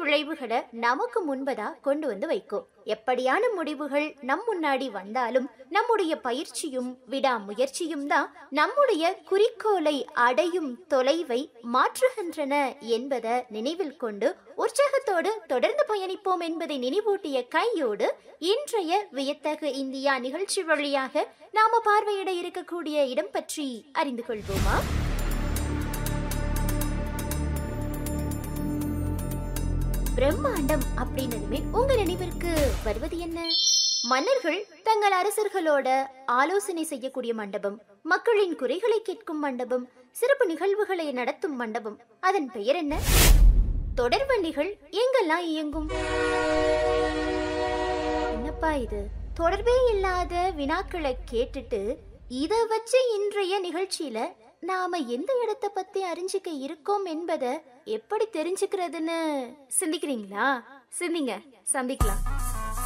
விளைவுகளை நமக்கு முன்பதா கொண்டு வந்து வைக்கும் எப்படியான முடிவுகள் நம் முன்னாடி வந்தாலும் நம்முடைய பயிற்சியும் விடாமுயற்சியும் தான் நம்முடைய குறிக்கோளை அடையும் தொலைவை மாற்றுகின்றன என்பதை நினைவில் கொண்டு உற்சாகத்தோடு தொடர்ந்து பயணிப்போம் என்பதை நினைவூட்டிய கையோடு இன்றைய வியத்தகு இந்தியா நிகழ்ச்சி வழியாக நாம பார்வையிட இருக்கக்கூடிய இடம் பற்றி அறிந்து கொள்வோமா பிரம்மாண்டம் அப்படின்னதுமே உங்க நினைவிற்கு வருவது என்ன மன்னர்கள் தங்கள் அரசர்களோட ஆலோசனை செய்யக்கூடிய மண்டபம் மக்களின் குறைகளை கேட்கும் மண்டபம் சிறப்பு நிகழ்வுகளை நடத்தும் மண்டபம் அதன் பெயர் என்ன தொடர்வண்டிகள் எங்கெல்லாம் இயங்கும் என்னப்பா இது தொடர்பே இல்லாத வினாக்களை கேட்டுட்டு இத வச்சு இன்றைய நிகழ்ச்சியில நாம எந்த இடத்தை பத்தி அறிஞ்சுக்க இருக்கோம் என்பதை எப்படி தெரிஞ்சுக்கிறதுன்னு சிந்திக்கிறீங்களா சிந்திங்க சந்திக்கலாம்